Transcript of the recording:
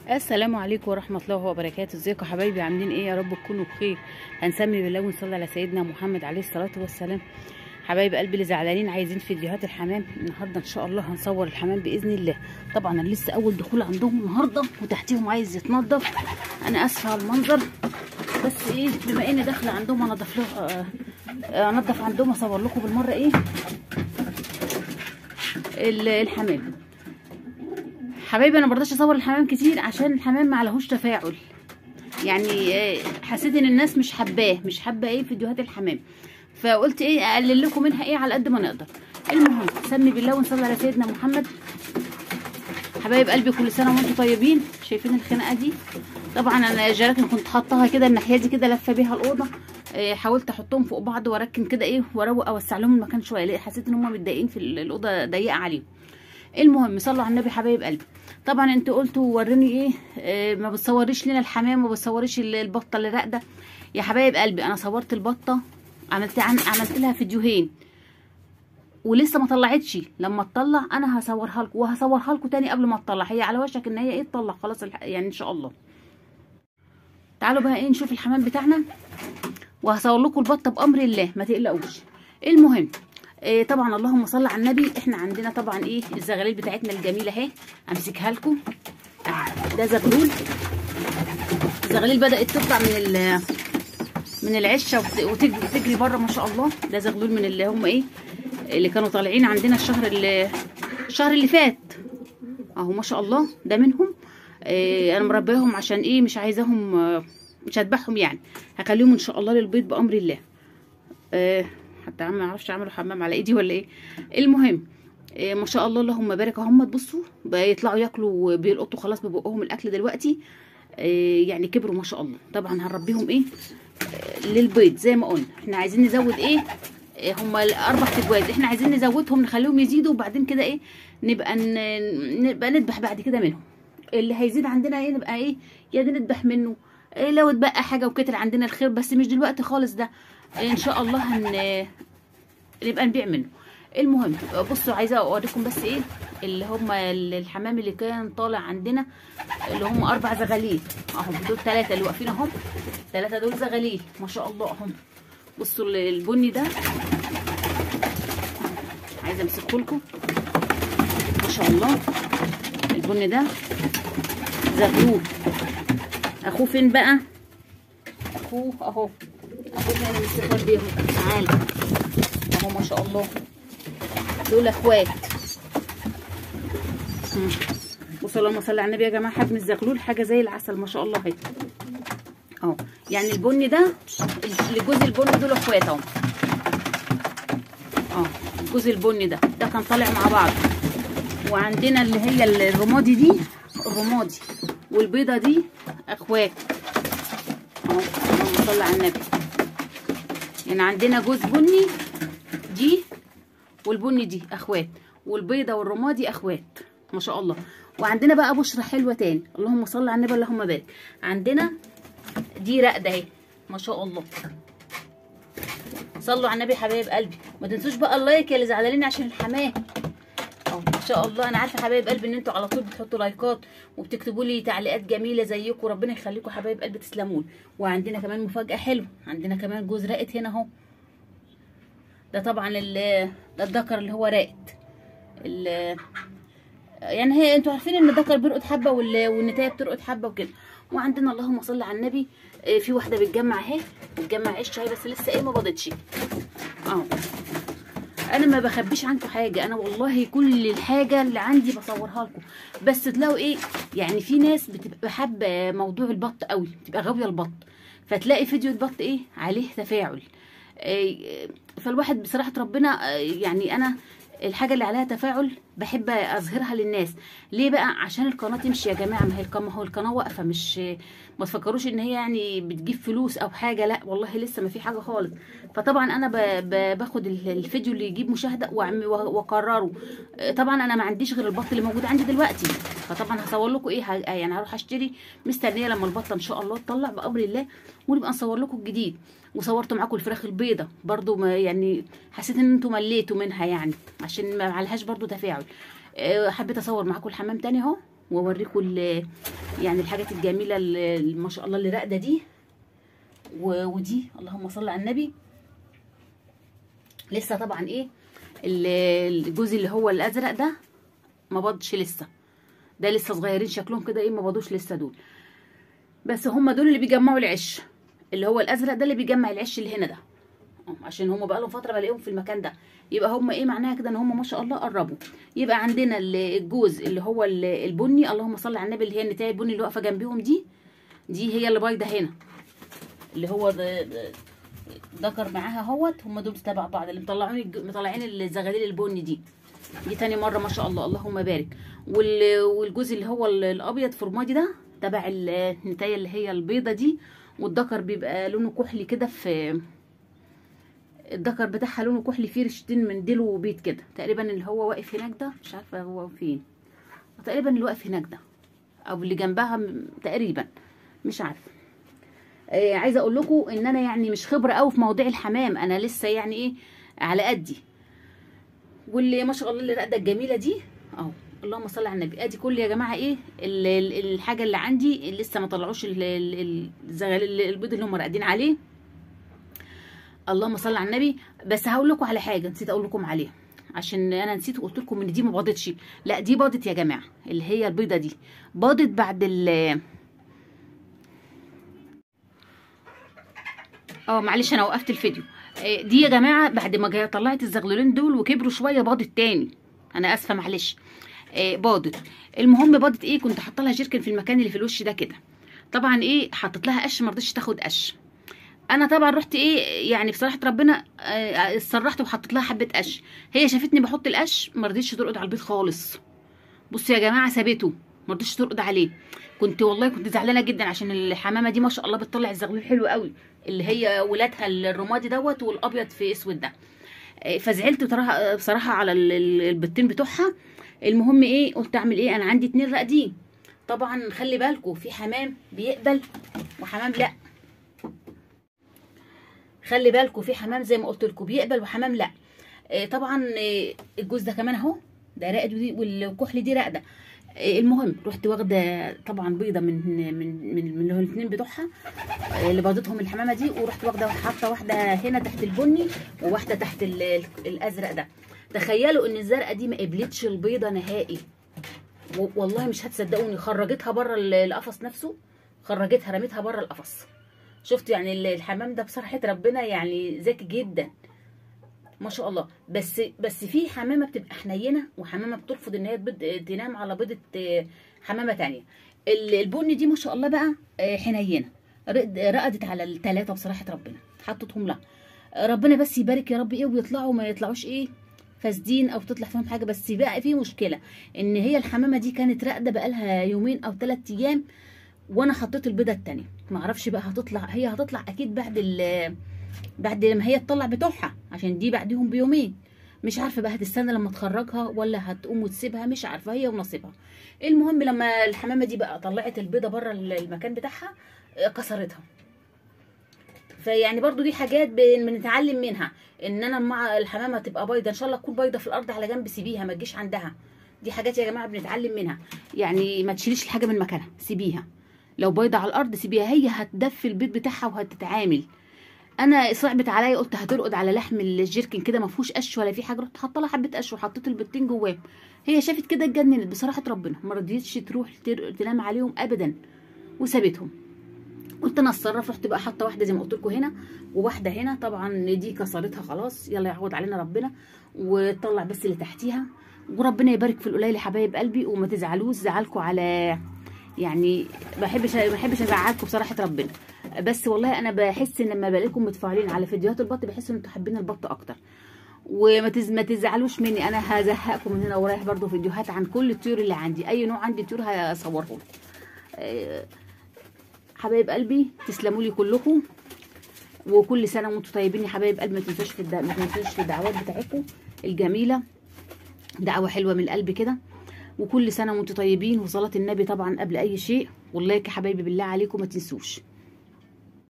السلام عليكم ورحمة الله وبركاته ازيكم يا حبايبي عاملين ايه يا رب تكونوا بخير هنسمي بالله ونصلي على سيدنا محمد عليه الصلاة والسلام حبايب قلبي اللي زعلانين عايزين فيديوهات الحمام النهارده ان شاء الله هنصور الحمام باذن الله طبعا انا لسه اول دخول عندهم النهارده وتحتيهم عايز يتنضف انا اسفه على المنظر بس ايه بما اني داخله عندهم انضف له آه، آه، انضف عندهم اصور لكم بالمره ايه ال- الحمام حبايبي انا مرضاش اصور الحمام كتير عشان الحمام ما عليهوش تفاعل يعني آه، حسيت ان الناس مش حباه مش حابه ايه فيديوهات الحمام فقلت ايه اقلل لكم منها ايه على قد ما نقدر المهم سمي بالله ونصلي على سيدنا محمد حبايب قلبي كل سنه وانتم طيبين شايفين الخناقه دي طبعا انا جراكن كنت حاطاها كده الناحيه دي كده لفه بيها الاوضه إيه حاولت احطهم فوق بعض واركن كده ايه واروق اوسع لهم المكان شويه لأ حسيت ان هم متضايقين في الاوضه ضيقه عليهم المهم صلوا على النبي حبايب قلبي طبعا انت قلتوا وريني ايه, إيه ما بتصوريش لنا الحمام وما بتصوريش ال- البطه اللي راقده يا حبايب قلبي انا صورت البطه عملت عن عملت لها فيديوهين ولسه ما طلعتش لما تطلع انا هصورها لكم وهصورها لكم تاني قبل ما تطلع هي على وشك ان هي ايه تطلع خلاص الح... يعني ان شاء الله تعالوا بقى ايه نشوف الحمام بتاعنا وهصور لكم البطه بامر الله ما تقلقوش المهم إيه طبعا اللهم صل على النبي احنا عندنا طبعا ايه الزغاليل بتاعتنا الجميله اهي امسكها لكم آه، ده زغلول الزغاليل بدات تطلع من ال من العشه وت- وتجري تجري بره ما شاء الله ده زغلول من اللي هم ايه اللي كانوا طالعين عندنا الشهر اللي الشهر اللي فات اهو ما شاء الله ده منهم إيه انا مربيهم عشان ايه مش عايزاهم آه، مش هذبحهم يعني هخليهم ان شاء الله للبيض بامر الله إيه حتى عم ما اعرفش عملوا حمام على ايدي ولا ايه المهم إيه ما شاء الله اللهم بارك هم تبصوا بيطلعوا ياكلوا وبيلقطوا خلاص ببقهم الاكل دلوقتي إيه يعني كبروا ما شاء الله طبعا هنربيهم ايه آه، للبيض زي ما قلنا احنا عايزين نزود ايه إيه هما الاربع تجواز احنا عايزين نزودهم نخليهم يزيدوا وبعدين كده ايه نبقى ن- نبقى نذبح بعد كده منهم اللي هيزيد عندنا ايه نبقى ايه يا دي نذبح منه إيه لو اتبقى حاجه وكتر عندنا الخير بس مش دلوقتي خالص ده إيه ان شاء الله هن نبقى نبيع منه المهم بصوا عايزه اوريكم بس ايه اللي هم الحمام اللي كان طالع عندنا اللي هم اربع زغاليل اهم دول ثلاثه اللي واقفين اهم ثلاثه دول زغاليل ما شاء الله اهم بصوا ال- البني ده عايزه امسكه لكم ما شاء الله البني ده زغلول اخوه فين بقى اخوه اهو اخوه فين مستخبي بيهم تعالى اهو ما شاء الله دول اخوات مم. بصوا اللهم صل على النبي يا جماعه حجم الزغلول حاجه زي العسل ما شاء الله اهي اهو يعني البني ده الجوز البني دول اخوات اهو اه الجوز البني ده ده كان طالع مع بعض وعندنا اللي هي الرمادي دي الرمادي والبيضه دي اخوات اهو اللهم صل على النبي يعني عندنا جوز بني دي والبني دي اخوات والبيضه والرمادي اخوات ما شاء الله وعندنا بقى بشرة حلوه تاني اللهم صل على النبي اللهم بارك عندنا دي راقده اهي ما شاء الله صلوا على النبي حبايب قلبي ما تنسوش بقى اللايك يا اللي زعلانين عشان الحمام اه ما شاء الله انا عارفه حبايب قلبي ان انتوا على طول بتحطوا لايكات وبتكتبوا لي تعليقات جميله زيكم ربنا يخليكم حبايب قلبي تسلمون وعندنا كمان مفاجاه حلوه عندنا كمان جوز راقد هنا اهو ده طبعا ال- ده الذكر اللي هو راقد ال- يعني هي انتوا عارفين ان الذكر بيرقد حبه وال- والنتايه بترقد حبه وكده وعندنا اللهم صل على النبي آه، في واحده بتجمع اهي بتجمع عيش اهي بس لسه ايه ما بضتش اهو انا ما بخبيش عنكم حاجه انا والله كل الحاجه اللي عندي بصورها لكم بس تلاقوا ايه يعني في ناس بتبقى حابه موضوع البط قوي بتبقى غاويه البط فتلاقي فيديو البط ايه عليه تفاعل إيه، فالواحد بصراحه ربنا آه، يعني انا الحاجه اللي عليها تفاعل بحب اظهرها للناس ليه بقى عشان القناه تمشي يا جماعه ما هي القناه ما هو القناه واقفه مش ما تفكروش ان هي يعني بتجيب فلوس او حاجه لا والله لسه ما في حاجه خالص فطبعا انا ب... ب... باخد ال- الفيديو اللي يجيب مشاهده وأعم- واكرره آه، طبعا انا ما عنديش غير البط اللي موجود عندي دلوقتي فطبعا هصور لكم ايه ه... يعني هروح اشتري مستنيه لما البطه ان شاء الله تطلع بامر الله ونبقى نصور لكم الجديد وصورت معاكم الفراخ البيضه برضو ما يعني حسيت ان انتوا مليتوا منها يعني عشان ما عليهاش برضو تفاعل آه، حبيت اصور معاكم الحمام تاني اهو واوريكم ال- يعني الحاجات الجميله اللي ما شاء الله اللي راقده دي و- ودي اللهم صل على النبي لسه طبعا ايه ال- الجزء اللي هو الازرق ده ما بضش لسه ده لسه صغيرين شكلهم كده ايه ما بضوش لسه دول بس هم دول اللي بيجمعوا العش اللي هو الازرق ده اللي بيجمع العش اللي هنا ده اه، عشان هم بقالهم فتره بلاقيهم في المكان ده يبقى هم ايه معناها كده ان هم ما شاء الله قربوا يبقى عندنا ال- الجوز اللي هو ال- البني اللهم صل على النبي اللي هي النتايه البني اللي واقفه جنبيهم دي دي هي اللي بايضه هنا اللي هو ده- ده- ذكر معاها اهوت هم دول تبع بعض اللي مطلعين الج- مطلعين الزغاليل البني دي دي تاني مره ما شاء الله اللهم بارك وال- والجزء اللي هو ال- الابيض فرمادي ده تبع ال- النتايه اللي هي البيضه دي والذكر بيبقى لونه كحلي كده في الذكر بتاعها لونه كحلي فيه رشتين من ديله وبيض كده تقريبا اللي هو واقف هناك ده مش عارفه هو فين تقريبا اللي واقف هناك ده او اللي جنبها م- تقريبا مش عارفه آه عايزه اقول لكم ان انا يعني مش خبره قوي في مواضيع الحمام انا لسه يعني ايه على قدي واللي ما شاء الله اللي راقده الجميله دي اهو اللهم صل على النبي ادي كل يا جماعه ايه ال- ال- الحاجه اللي عندي اللي لسه ما طلعوش ال- ال- الزغاليل البيض اللي هم راقدين عليه اللهم صل على النبي بس هقول لكم على حاجه نسيت اقول لكم عليها عشان انا نسيت وقلت لكم ان دي ما باضتش لا دي باضت يا جماعه اللي هي البيضه دي باضت بعد ال اه معلش انا وقفت الفيديو آه، دي يا جماعه بعد ما جا- طلعت الزغلولين دول وكبروا شويه باضت تاني انا اسفه معلش آه، باضت المهم باضت ايه كنت حاطه لها جيركن في المكان اللي في الوش ده كده طبعا ايه حطيت لها قش ما رضتش تاخد قش انا طبعا رحت ايه يعني بصراحه ربنا آه، اتسرحت وحطيت لها حبه قش هي شافتني بحط القش ما رضتش ترقد على البيض خالص بصوا يا جماعه سابته ما رضتش ترقد عليه كنت والله كنت زعلانه جدا عشان الحمامه دي ما شاء الله بتطلع الزغلول حلو قوي اللي هي ولادها الرمادي دوت والابيض في اسود ده آه، فزعلت بصراحه بصراحه على ال- ال- البتين بتوعها المهم ايه قلت اعمل ايه انا عندي اتنين راقدين طبعا خلي بالكم في حمام بيقبل وحمام لا خلي بالكم في حمام زي ما قلت لكم بيقبل وحمام لا آه، طبعا آه، الجوز ده كمان اهو ده راقد ودي- والكحل دي راقده آه، المهم رحت واخده طبعا بيضه من من من من الاثنين بتوعها آه، اللي باضتهم الحمامه دي ورحت واخده حاطه واحده هنا تحت البني وواحده تحت ال- ال- الازرق ده تخيلوا ان الزرقاء دي ما قبلتش البيضه نهائي و- والله مش هتصدقوني خرجتها بره ال- القفص نفسه خرجتها رميتها بره القفص شفت يعني ال- الحمام ده بصراحه ربنا يعني ذكي جدا ما شاء الله بس بس في حمامه بتبقى حنينه وحمامه بترفض ان هي تبيض تنام على بيضه آه، حمامه تانية ال- البني دي ما شاء الله بقى آه، حنينه رقد- رقدت على الثلاثه بصراحه ربنا حطتهم لها آه، ربنا بس يبارك يا رب ايه ويطلعوا ما يطلعوش ايه فاسدين او تطلع فيهم حاجه بس بقى في مشكله ان هي الحمامه دي كانت راقده بقالها يومين او ثلاث ايام وانا حطيت البيضه التانية معرفش بقى هتطلع هي هتطلع اكيد بعد ال بعد لما هي تطلع بتوعها عشان دي بعديهم بيومين مش عارفه بقى هتستنى لما تخرجها ولا هتقوم وتسيبها مش عارفه هي ونصيبها المهم لما الحمامه دي بقى طلعت البيضه بره المكان بتاعها آه، كسرتها فيعني برضو دي حاجات بن- بنتعلم منها ان انا مع الحمامه تبقى بيضه ان شاء الله تكون بيضه في الارض على جنب سيبيها ما تجيش عندها دي حاجات يا جماعه بنتعلم منها يعني ما تشيليش الحاجه من مكانها سيبيها لو بيضه على الارض سيبيها هي هتدفي البيض بتاعها وهتتعامل انا صعبت عليا قلت هترقد على لحم الجيركن كده ما فيهوش قش ولا في حاجه رحت حاطه لها حبه قش وحطيت البيضتين جواه هي شافت كده اتجننت بصراحه ربنا ما رضيتش تروح تر- تنام عليهم ابدا وسابتهم قلت انا اتصرف رحت بقى حاطه واحده زي ما قلت لكم هنا وواحده هنا طبعا دي كسرتها خلاص يلا يعوض علينا ربنا وطلع بس اللي تحتيها وربنا يبارك في القليل يا حبايب قلبي وما تزعلوش زعلكم على يعني ما بحبش ما بحبش ازعلكم بصراحه ربنا بس والله انا بحس ان لما بلاقيكم متفاعلين على فيديوهات البط بحس ان انتوا حابين البط اكتر وما تز... ما تزعلوش مني انا هزهقكم من هنا ورايح برضو فيديوهات عن كل الطيور اللي عندي اي نوع عندي طيور هصوره لكم آه، حبايب قلبي تسلموا لي كلكم وكل سنه وانتم طيبين يا حبايب قلبي ما تنسوش في الد... ما تنسوش في الدعوات بتاعتكم الجميله دعوه حلوه من القلب كده وكل سنه وانتم طيبين وصلاه النبي طبعا قبل اي شيء والله يا حبايبي بالله عليكم ما تنسوش